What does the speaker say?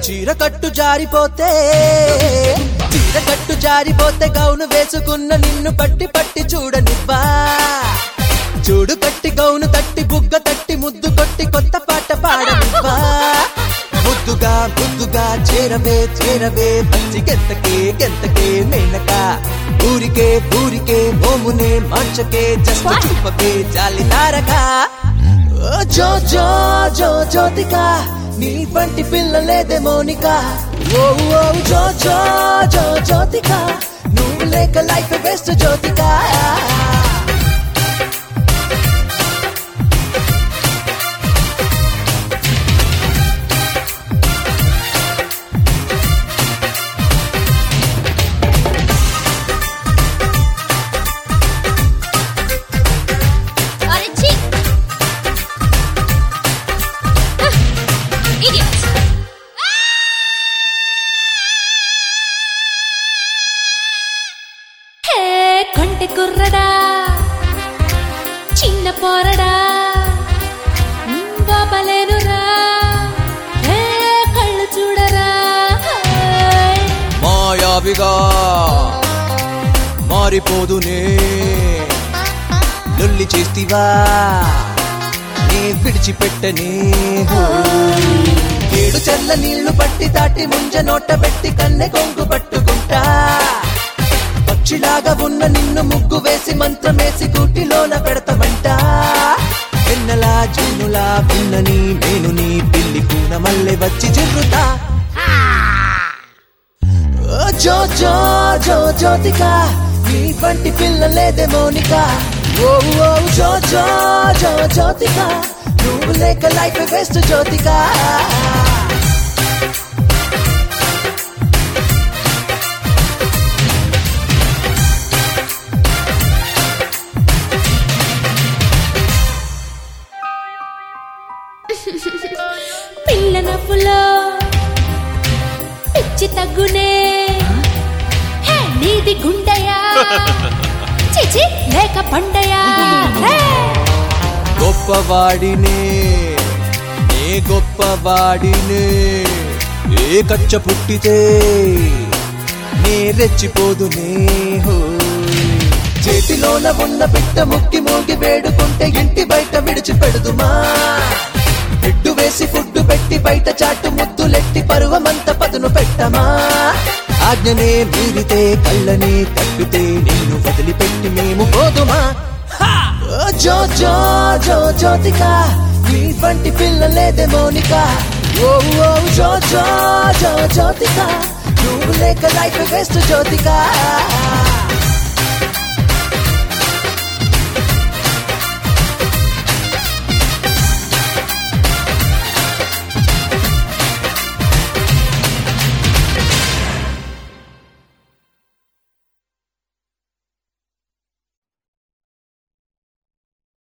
చీర కట్టు జారిపోతే చీర కట్టు జారిపోతే గౌను వేసుకున్న నిన్ను పట్టి పట్టి చూడనివ్వా చూడు కట్టి గౌను తట్టి బుగ్గ తట్టి ముద్దు కొట్టి కొత్త పాట పాడనివ్వా ముద్దుగా ముద్దుగా చేరవే చేరవే మంచి గెంతకే గెంతకే మేనక ఊరికే ఊరికే మోమునే మంచకే జస్ట్ What? చుప్పకే జాలి తారక ఓ జో జో జో జ్యోతిక నీ వంటి పిల్ల లేదే మౌనిక ఓ ఓ జో జో జో జ్యోతిక నువ్వు లేక లైఫ్ బెస్ట్ జ్యోతిక అరే ఛీ ఇడియట్స్ హే కొంటె కుర్రడా చిన్న పోరడా మ్, బాబలేనురా హే కళ్ళు చూడరా హే. మాయావిగా మారిపోదునే లొల్లి చేస్తివా నే విడిచిపెట్టనే హో. ఏడు చల్ల నీళ్లు పట్టి దాటి ముంజ నోట పెట్టి కన్నె కొంగు పట్టుకుంటా పక్షిలాగా ఉన్న నిన్ను ముగ్గు వేసి మంత్రమేసి కూటిలోన పెడతామంట వెన్నలా జున్నులా పిన్నని మేనుని పిల్లి కూన మల్లె వచ్చి జుర్రుతా ఓ జో జో జో జ్యోతిక నీ వంటి పిల్ల లేదే మౌనిక ఓ ఓ జో జో జో జ్యోతిక నువ్వు లేక లైఫ్ బెస్ట్ జ్యోతిక పిల్ల నవ్వులో పిచ్చి తగ్గునే హే నీది గుండయా చిచి లేక పండయా హే! గొప్పవాడినే నే గొప్పవాడినే ఏ కచ్చ పుట్టితే నే రెచ్చిపోదునే హో చేతిలోన ఉన్న బిడ్డ ముక్కి మోగి వేడుకుంటే ఇంటి బయట విడిచిపెడుదుమా హెడ్డు వేసి ఫుడ్డు పెట్టి బయట చాటు ముద్దులెట్టి పరువమంత పదును పెట్టమా ఆజ్ఞనే మీరితే కళ్ళని తప్పితే నిన్ను వదిలిపెట్టి మేము పోదుమా ఓ జో జో జో జ్యోతిక నీ వంటి పిల్ల లేదే మౌనిక ఓ ఓ జో జో జో జ్యోతిక నువ్వు లేక లైఫ్ బెస్ట్ జ్యోతిక